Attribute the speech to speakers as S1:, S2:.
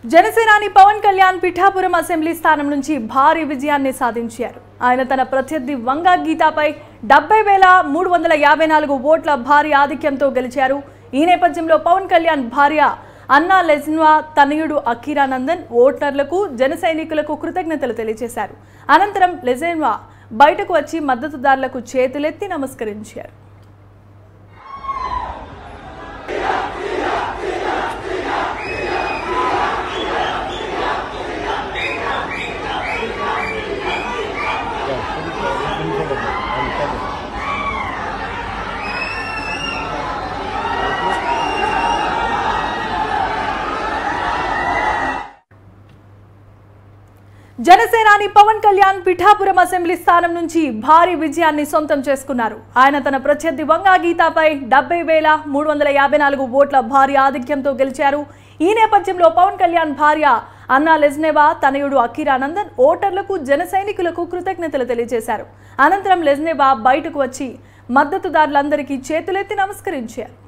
S1: జనసేనాని పవన్ కళ్యాణ్ పిఠాపురం అసెంబ్లీ స్థానం నుంచి భారీ విజయాన్ని సాధించారు ఆయన తన ప్రత్యర్థి వంగా గీతాపై డెబ్బై వేల మూడు వందల యాభై నాలుగు ఓట్ల భారీ ఆధిక్యంతో గెలిచారు ఈ నేపథ్యంలో పవన్ కళ్యాణ్ భార్య అన్నా లెజ్న్వా తనయుడు అఖీరానందన్ ఓటర్లకు జన సైనికులకు కృతజ్ఞతలు తెలియజేశారు అనంతరం లెజెన్వా బయటకు వచ్చి మద్దతుదారులకు చేతులెత్తి నమస్కరించారు జనసేనాని పవన్ కళ్యాణ్ పిఠాపురం అసెంబ్లీ స్థానం నుంచి భారీ విజయాన్ని సొంతం చేసుకున్నారు ఆయన తన ప్రత్యర్థి వంగా గీతాపై డెబ్బై వేల మూడు వందల యాభై నాలుగు ఓట్ల భారీ ఆధిక్యంతో గెలిచారు ఈ నేపథ్యంలో పవన్ కళ్యాణ్ భార్య అన్నా లెజ్నేవా తనయుడు అఖీరానందన్ ఓటర్లకు జన సైనికులకు కృతజ్ఞతలు తెలియజేశారు అనంతరం లెజ్నేవా బయటకు వచ్చి మద్దతుదారులందరికీ చేతులెత్తి నమస్కరించారు